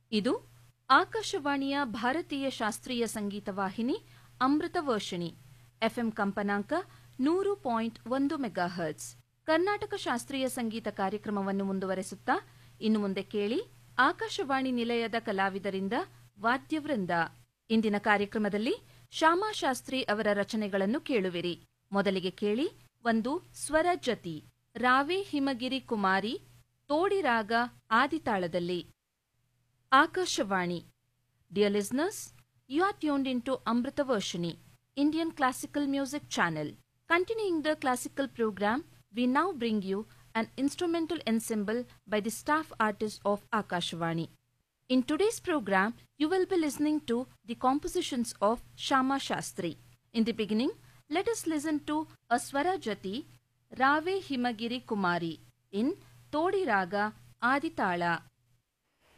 ಇದು ಆಕಾಶವಾಣಿಯ ಭಾರತೀಯ ಶಾಸ್ತ್ರೀಯ ಸಂಗೀತ ವಾಹಿನಿ ಅಮೃತ ವರ್ಷಿಣಿ ಎಫ್ಎಂ ಕಂಪನಾಂಕ ನೂರು ಪಾಯಿಂಟ್ ಒಂದು ಮೆಗಾಹರ್ಟ್ಸ್ ಕರ್ನಾಟಕ ಶಾಸ್ತ್ರೀಯ ಸಂಗೀತ ಕಾರ್ಯಕ್ರಮವನ್ನು ಮುಂದುವರೆಸುತ್ತಾ ಇನ್ನು ಮುಂದೆ ಕೇಳಿ ಆಕಾಶವಾಣಿ ನಿಲಯದ ಕಲಾವಿದರಿಂದ ವಾದ್ಯವೃಂದ ಇಂದಿನ ಕಾರ್ಯಕ್ರಮದಲ್ಲಿ ಶ್ಯಾಮಾ ಶಾಸ್ತ್ರಿ ಅವರ ರಚನೆಗಳನ್ನು ಕೇಳುವಿರಿ ಮೊದಲಿಗೆ ಕೇಳಿ ಒಂದು ಸ್ವರ ಜತಿ ರಾವೆ ಹಿಮಗಿರಿ ಕುಮಾರಿ ತೋಡಿರಾಗ ಆದಿತಾಳದಲ್ಲಿ Akashvani Dear listeners, you are tuned into Amrita Varshini, Indian classical music channel. Continuing the classical program, we now bring you an instrumental ensemble by the staff artists of Akashvani. In today's program, you will be listening to the compositions of Shama Shastri. In the beginning, let us listen to a Swarajati, Rave Himagiri Kumari in Todi Raga Aditala.